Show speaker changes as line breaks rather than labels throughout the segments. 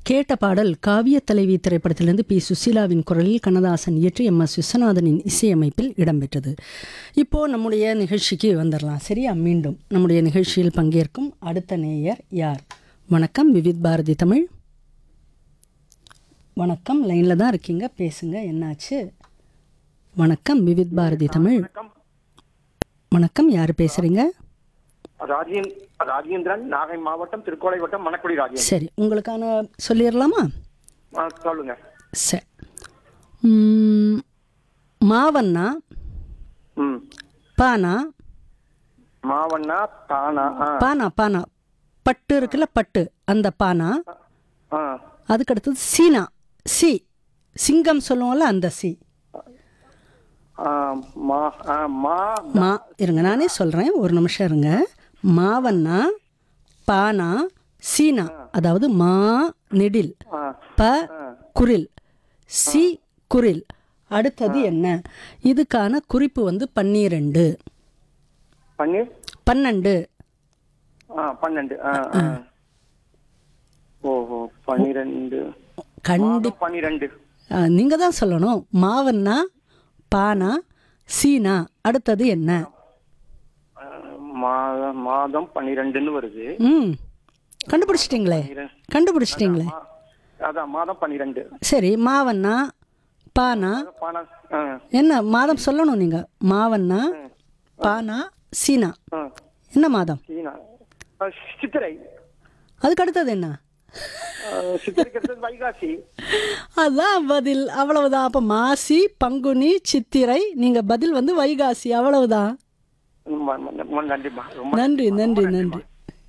கேட்ட பாடல் காவிய தலைவி திரைப்படத்திலிருந்து பி சுசீலாவின் குரலில் கண்ணதாசன் இயற்றி எம் எஸ் விஸ்வநாதனின் இசையமைப்பில் இடம்பெற்றது இப்போ நம்முடைய நிகழ்ச்சிக்கு வந்துடலாம் சரியா மீண்டும் நம்முடைய நிகழ்ச்சியில் பங்கேற்கும் அடுத்த நேயர் யார் வணக்கம் விவித் பாரதி தமிழ் வணக்கம் லைனில் தான் இருக்கீங்க பேசுங்க என்னாச்சு வணக்கம் விவித் பாரதி தமிழ்
வணக்கம்
வணக்கம் யார் பேசுறீங்க
ராஜேந் ராஜேந்திரன் நாகை மாவட்டம் திருக்கோளை வட்டம் மணக்குடி ராஜேந்திரன்
சரி உங்களுக்கான சொல்லிடலாமா
ஆ, சொல்லுங்க
சரி ம், மாவண்ணா
ம்
பானா
மாவண்ணா தானா ஆ
பானா பானா பட்டு இருக்குல்ல பட்டு அந்த பானா
ஆ
அதுக்கு அடுத்தது சீனா சி சிங்கம் சொல்லுவோம்ல அந்த சி
ஆ, மா ஆ, மா
மா இருங்க நானே சொல்கிறேன் ஒரு நிமிஷம் இருங்க மாவண்ணா பானா சீனா அதாவது மா நெடில்
ஆ,
ப குரில் சி குரில் அடுத்தது என்ன இதுக்கான குறிப்பு வந்து பன்னிரெண்டு
பன்னீர்
பன்னெண்டு
ஆ பன்னெண்டு ஆ ஆ ஓஹோ பன்னிரெண்டு
கண்டி
மாதம் பன்னிரெண்டு
நீங்கள் தான் சொல்லணும் மாவண்ணா பானா சீனா அடுத்தது என்ன
ஆ, மாதம் மாதம் பன்னிரெண்டுன்னு வருது
ம் கண்டுபிடிச்சிட்டிங்களே கண்டுபிடிச்சிட்டிங்களே
மா- அதான் மாதம் பன்னிரெண்டு
சரி மாவண்ணா பானா
பணம் ஆ
என்ன மாதம் சொல்லணும் நீங்கள் மாவண்ணா பானா சீனா
ஆ
என்ன மாதம்
சீனா ஆ, சித்திரை
அதுக்கு அடுத்தது என்ன
ஆ, சித்திரைக்கு அடுத்தது வைகாசி
அதான் பதில் அவ்வளவுதான் அப்போ மாசி பங்குனி சித்திரை நீங்கள் பதில் வந்து வைகாசி அவ்வளவுதான்
ம- ம- ரொம்ப நன்றிம்மா ரொம்ப
நன்றி நன்றி நன்றி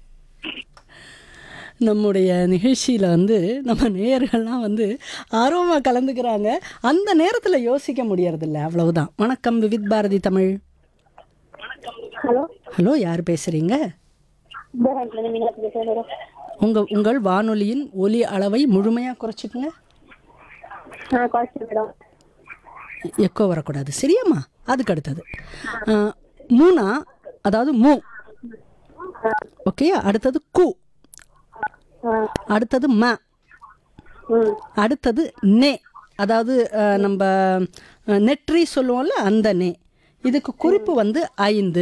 நம்முடைய நிகழ்ச்சியில் வந்து நம்ம நேயர்கள்லாம் வந்து ஆர்வமாக கலந்துக்கிறாங்க அந்த நேரத்தில் யோசிக்க முடியறதில்ல அவ்வளவுதான் வணக்கம் விவித் பாரதி தமிழ்
ஹலோ
ஹலோ யார் பேசுகிறீங்க
பேரண்ட்லேருந்து மீனா பேசுகிறேன் மேடம்
உங்கள் உங்கள் வானொலியின் ஒலி அளவை முழுமையாக குறைச்சிக்கங்க
ஆ குறைச்சிட்டேன் மேடம்
எக்கோ வரக்கூடாது சரியாம்மா அதுக்கு அடுத்தது ஆ, மூணா அதாவது மூ ஓகே அடுத்தது கு
ஆ
அடுத்தது ம
ம்
அடுத்தது நே அதாவது அஹ், நம்ம அஹ், நெற்றி சொல்லுவோம்ல அந்த நே இதுக்கு குறிப்பு வந்து ஐந்து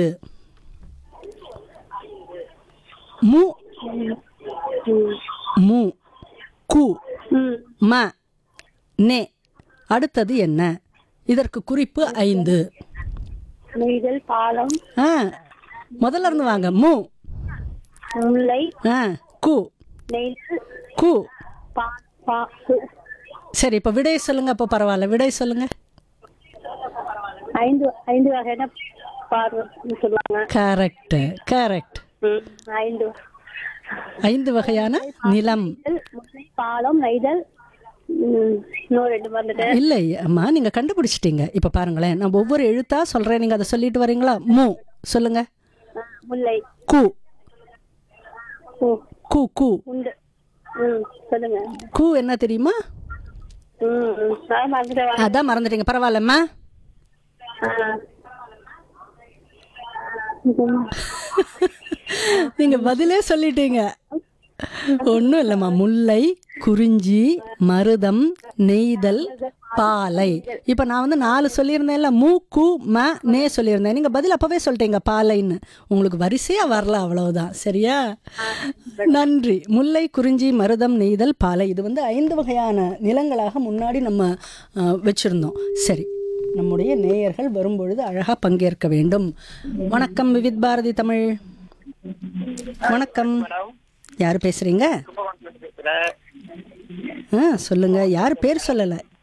மு
ம்
மு கு
ம்
ம நே அடுத்தது என்ன இதற்கு குறிப்பு ஐந்து
நெய்தல் பாலம்
ஆ முதல்ல இருந்து வாங்க மு
முல்லை
ஆ கு
நெய்தல்
கு
பா பா கு.
சரி இப்போ விடை சொல்லுங்க அப்போ பரவாயில்ல விடை சொல்லுங்க
ஐந்து ஐந்து வகையான பார்வைன்னு சொல்லுவாங்க
கரெக்ட் கரெக்ட்
ம் ஐந்து
ஐந்து வகையான நிலம்
நெய்தல், முல்லை பாலம் நெய்தல் ம், இன்னும் ரெண்டு வந்துட்டேன்
இல்லை அம்மா நீங்க கண்டுபிடிச்சிட்டீங்க இப்ப பாருங்களேன் நான் ஒவ்வொரு எழுத்தா சொல்றேன் நீங்க அதை சொல்லிட்டு வரீங்களா மு சொல்லுங்க
முல்லை
கு
ஓ
கு கு
உண்டு ம் சொல்லுங்க
கு என்ன தெரியுமா
ம் ம் நான் மறந்துட்டேன்
அதான் மறந்துட்டீங்க பரவாயில்லம்மா
ஆ
நீங்க பதிலே சொல்லிட்டீங்க ஒன்றும் இல்லைம்மா முல்லை குறிஞ்சி மருதம் நெய்தல் பாலை இப்போ நான் வந்து நாலு சொல்லியிருந்தேன்ல மூ கு ம நே சொல்லியிருந்தேன் நீங்கள் பதில் அப்போவே சொல்லிட்டீங்க பாலைன்னு உங்களுக்கு வரிசையாக வரல அவ்வளவுதான் சரியா நன்றி முல்லை குறிஞ்சி மருதம் நெய்தல் பாலை இது வந்து ஐந்து வகையான நிலங்களாக முன்னாடி நம்ம அஹ், வச்சிருந்தோம் சரி நம்முடைய நேயர்கள் வரும்பொழுது அழகாக பங்கேற்க வேண்டும் வணக்கம் விவித் பாரதி தமிழ் வணக்கம் யார் பேசுறீங்க ஆ சொல்லுங்க யார் பேர் சொல்லலை